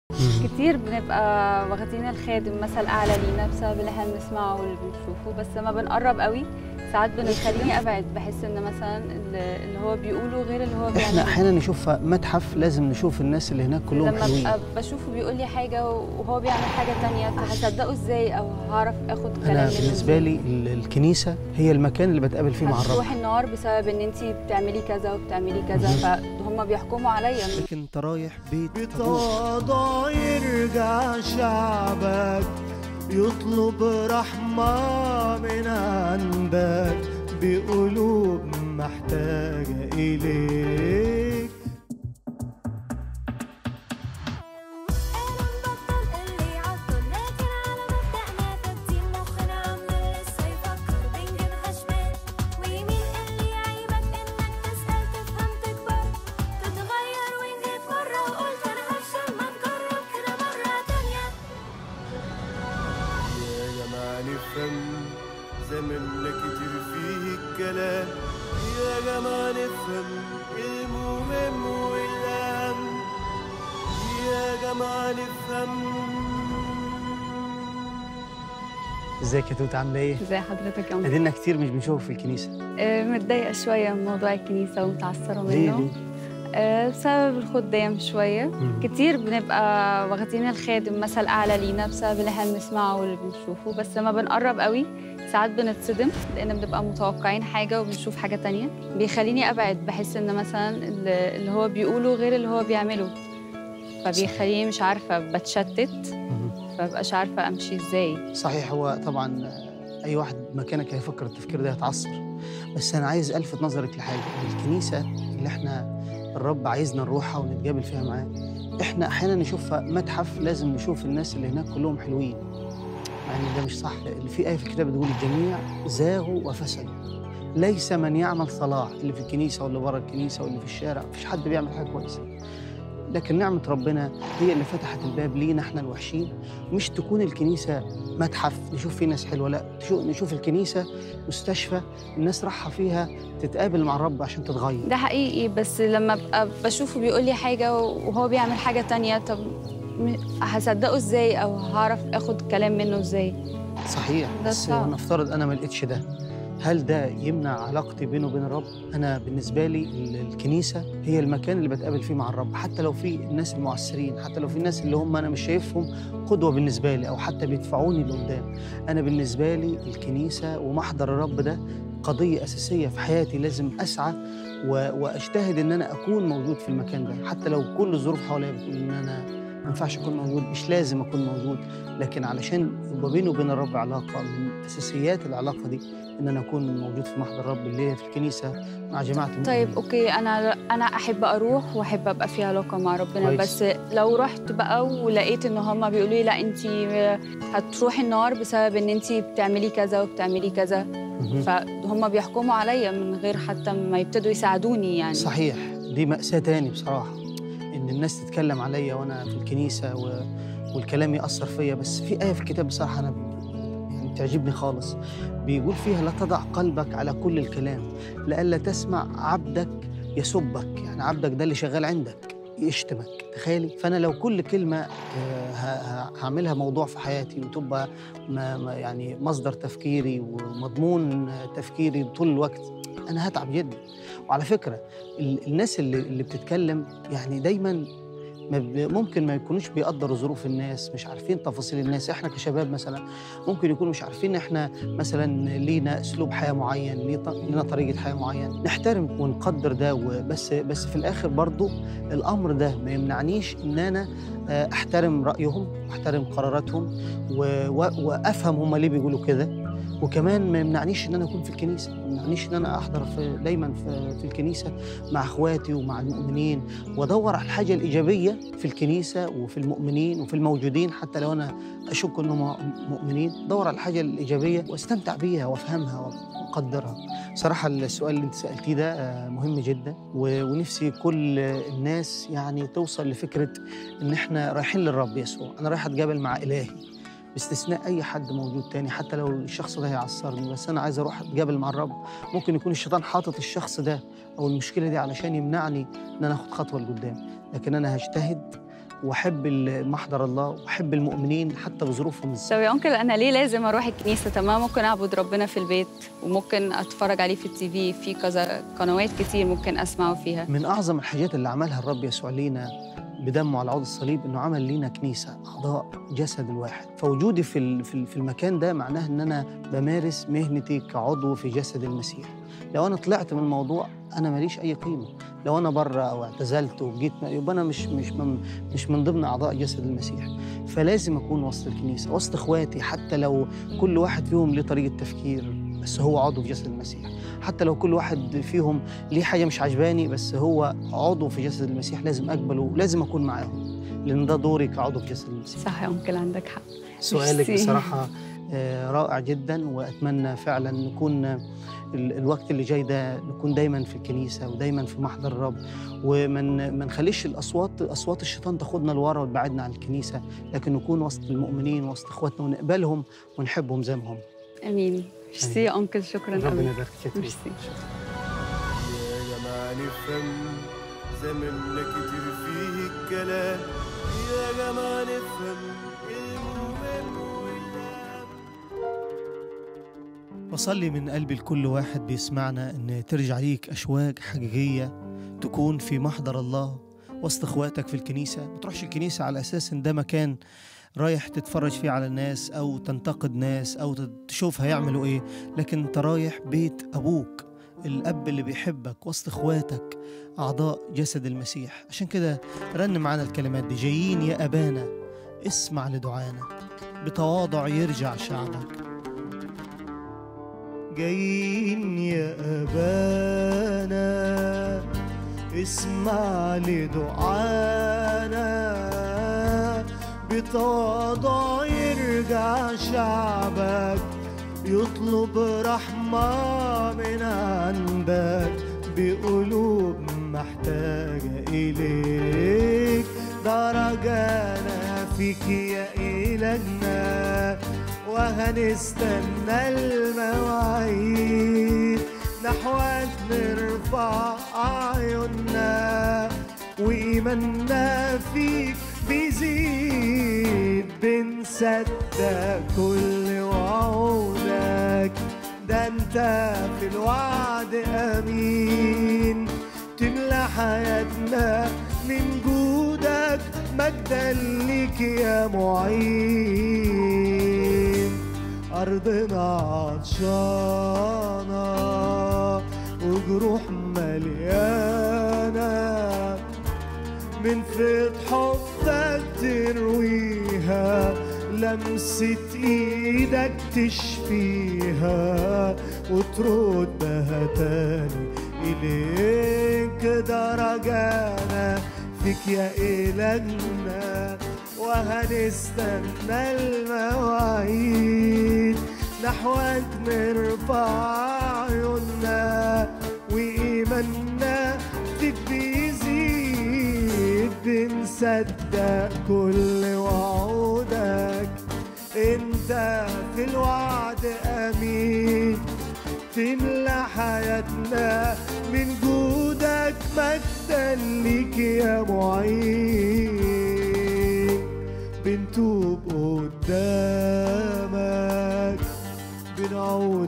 كتير بنبقى واخدين الخادم مثل اعلى لينا بسبب اللي احنا بنسمعه واللي بنشوفه بس لما بنقرب قوي ساعات بنخليني ابعد بحس ان مثلا اللي اللي هو بيقوله غير اللي هو احنا بيعمله احيانا نشوف متحف لازم نشوف الناس اللي هناك كلهم لما حلوين ابقى بشوفه بيقول لي حاجه وهو بيعمل حاجه تانية هصدقه ازاي او هعرف اخد كلام انا منه بالنسبه إزاي؟ لي ال- الكنيسه هي المكان اللي بتقابل فيه مع الرب هتروح النار بسبب ان انت بتعملي كذا وبتعملي كذا فهم بيحكموا عليا لكن انت رايح بيت ابوك بتواضع يرجع شعبك يطلب رحمة من عندك بقلوب محتاجة إليك نبطل اللي يعطل لكن على مبدأنا ثابتين مخنا عمال لسه يفكر بنجيبها شمال ويمين اللي يعيبك انك تسأل تفهم تكبر تتغير وين جيت مرة وقلت انا هفشل ما نجرب كده مرة تانية يا جماعة نفهم زمننا كتير فيه الكلام يا جماعة نفهم المهم والأهم يا جماعة نفهم ازيك يا توت عامله ايه؟ ازي حضرتك يا ادينا كتير مش بنشوفه في الكنيسه آه، متضايقه شويه من موضوع الكنيسه ومتعثره ليه منه ليه؟ آه، بسبب الخدام شويه مم. كتير بنبقى واخدين الخادم مثل اعلى لينا بسبب اللي احنا بنسمعه واللي بنشوفه بس لما بنقرب قوي ساعات بنتصدم لان بنبقى متوقعين حاجه وبنشوف حاجه تانية بيخليني ابعد بحس ان مثلا اللي اللي هو بيقوله غير اللي هو بيعمله فبيخليني مش عارفه بتشتت مم. فمبقاش عارفه امشي ازاي صحيح هو طبعا آه، اي واحد مكانك هيفكر التفكير ده يتعثر بس انا عايز الفت نظرك لحاجه الكنيسه اللي احنا الرب عايزنا نروحها ونتقابل فيها معاه احنا احيانا نشوفها متحف لازم نشوف الناس اللي هناك كلهم حلوين مع ان ده مش صح اللي في ايه في الكتاب بتقول الجميع زاغوا وفسدوا ليس من يعمل صلاح اللي في الكنيسه واللي بره الكنيسه واللي في الشارع مفيش حد بيعمل حاجه كويسه لكن نعمه ربنا هي اللي فتحت الباب لينا احنا الوحشين مش تكون الكنيسه متحف نشوف فيه ناس حلوه لا تشو- نشوف الكنيسه مستشفى الناس راحه فيها تتقابل مع الرب عشان تتغير ده حقيقي بس لما ابقى بشوفه بيقول لي حاجه وهو بيعمل حاجه تانية طب م- هصدقه ازاي او هعرف اخد كلام منه ازاي صحيح ده بس صعب. نفترض انا ما لقيتش ده هل ده يمنع علاقتي بينه وبين الرب انا بالنسبه لي ال- الكنيسه هي المكان اللي بتقابل فيه مع الرب حتى لو في الناس المعسرين حتى لو في الناس اللي هم انا مش شايفهم قدوه بالنسبه لي او حتى بيدفعوني لقدام انا بالنسبه لي الكنيسه ومحضر الرب ده قضيه اساسيه في حياتي لازم اسعى و- واجتهد ان انا اكون موجود في المكان ده حتى لو كل الظروف حواليا بتقول ان انا ما ينفعش اكون موجود مش لازم اكون موجود لكن علشان يبقى بيني وبين الرب علاقه من اساسيات العلاقه دي ان انا اكون موجود في محضر الرب اللي هي في الكنيسه مع جماعه المؤمنين. طيب اوكي انا انا احب اروح واحب ابقى في علاقه مع ربنا كويس. بس لو رحت بقى ولقيت ان هم بيقولوا لي لا انت هتروحي النار بسبب ان انت بتعملي كذا وبتعملي كذا مهم. فهم بيحكموا عليا من غير حتى ما يبتدوا يساعدوني يعني صحيح دي مأساة تاني بصراحة إن الناس تتكلم عليا وأنا في الكنيسة و... والكلام يأثر فيا بس في آية في الكتاب بصراحة أنا ب- يعني بتعجبني خالص بيقول فيها لا تضع قلبك على كل الكلام لئلا تسمع عبدك يسبك يعني عبدك ده اللي شغال عندك يشتمك تخيلي فانا لو كل كلمه آه، ه- ه- هعملها موضوع في حياتي وتبقى ما ما يعني مصدر تفكيري ومضمون تفكيري طول الوقت انا هتعب جدا وعلى فكره ال- الناس اللي اللي بتتكلم يعني دايما ما ب- ممكن ما يكونوش بيقدروا ظروف الناس مش عارفين تفاصيل الناس احنا كشباب مثلا ممكن يكونوا مش عارفين احنا مثلا لينا اسلوب حياه معين ليه ط- لينا طريقه حياه معين نحترم ونقدر ده وبس بس في الاخر برضو الامر ده ما يمنعنيش ان انا آه، احترم رايهم واحترم قراراتهم و- و- وافهم هم ليه بيقولوا كده وكمان ما يمنعنيش ان انا اكون في الكنيسه ما يمنعنيش ان انا احضر في دايما في, في الكنيسه مع اخواتي ومع المؤمنين وادور على الحاجه الايجابيه في الكنيسه وفي المؤمنين وفي الموجودين حتى لو انا اشك انهم مؤمنين دور على الحاجه الايجابيه واستمتع بيها وافهمها واقدرها صراحه السؤال اللي انت سالتيه ده آه، مهم جدا و- ونفسي كل الناس يعني توصل لفكره ان احنا رايحين للرب يسوع انا رايح اتقابل مع الهي باستثناء اي حد موجود تاني حتى لو الشخص ده هيعصرني بس انا عايز اروح اتقابل مع الرب ممكن يكون الشيطان حاطط الشخص ده او المشكله دي علشان يمنعني ان انا اخد خطوه لقدام لكن انا هجتهد واحب ال- محضر الله واحب المؤمنين حتى بظروفهم طب ازاي يا انكل انا ليه لازم اروح الكنيسه طب ما ممكن اعبد ربنا في البيت وممكن اتفرج عليه في التي في في كذا قنوات كتير ممكن اسمعه فيها من اعظم الحاجات اللي عملها الرب يسوع لينا بدمه على عود الصليب انه عمل لينا كنيسه اعضاء جسد الواحد فوجودي في ال- في ال- في المكان ده معناه ان انا بمارس مهنتي كعضو في جسد المسيح لو انا طلعت من الموضوع انا ماليش اي قيمه لو انا بره او اعتزلت وجيت يبقى انا مش مش من مش من ضمن اعضاء جسد المسيح فلازم اكون وسط الكنيسه وسط اخواتي حتى لو كل واحد فيهم ليه طريقه تفكير بس هو عضو في جسد المسيح حتى لو كل واحد فيهم ليه حاجه مش عجباني بس هو عضو في جسد المسيح لازم اقبله ولازم اكون معاهم لان ده دوري كعضو في جسد المسيح صح يا انكل عندك حق سؤالك ميرسي. بصراحه آه، رائع جدا واتمنى فعلا نكون آه، ال- الوقت اللي جاي ده نكون دايما في الكنيسه ودايما في محضر الرب ومن ما نخليش الاصوات اصوات الشيطان تاخدنا لورا وتبعدنا عن الكنيسه لكن نكون وسط المؤمنين وسط اخواتنا ونقبلهم ونحبهم زي ما هم امين ميرسي يا انكل شكرا ربنا قوي يبارك فيك ميرسي يا جماعة نفهم زمن كتير فيه الكلام يا جماعة نفهم المهم والأهم بصلي من قلبي لكل واحد بيسمعنا ان ترجع ليك اشواق حقيقيه تكون في محضر الله وسط اخواتك في الكنيسه ما تروحش الكنيسه على اساس ان ده مكان رايح تتفرج فيه على الناس او تنتقد ناس او تشوف هيعملوا ايه لكن انت رايح بيت ابوك الاب اللي بيحبك وسط اخواتك اعضاء جسد المسيح عشان كده رن معانا الكلمات دي جايين يا ابانا اسمع لدعانا بتواضع يرجع شعبك جايين يا أبانا اسمع لدعانا بتواضع يرجع شعبك يطلب رحمة من عندك بقلوب محتاجة إليك درجانا فيك يا إلهنا وهنستنى المواعيد نحوك نرفع أعيننا وإيماننا فيك بيزيد بنصدق كل وعودك ده انت في الوعد امين تملى حياتنا من جودك مجدا ليك يا معين أرضنا عطشانة وجروح مليانة من فيض حبك ترويها لمسة ايدك تشفيها وتردها تاني إليك درجانا فيك يا إلهنا وهنستنى المواعيد نحوك نرفع عيوننا وإيماننا فيك بيزيد بنصدق كل وعودك انت في الوعد امين تملى حياتنا من جودك مجدا ليك يا معين بنتوب قدامك بنعود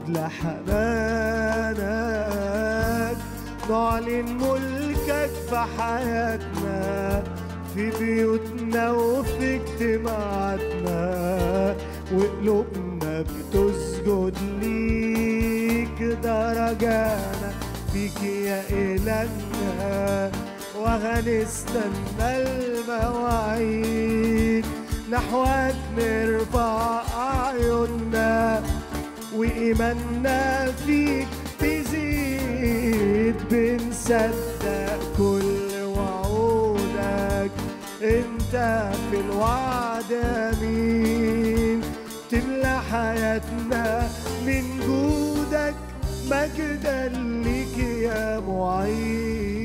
لحنانك نعلن ملكك في حياتنا في بيوتنا وفي اجتماعاتنا وقلوبنا بتسجد ليك درجانا فيك يا إلهنا وهنستنى المواعيد نحوك نرفع أعيننا وإيماننا فيك بيزيد بنصدق كل وعودك انت في الوعد امين تملى حياتنا من جودك مجدا ليك يا معين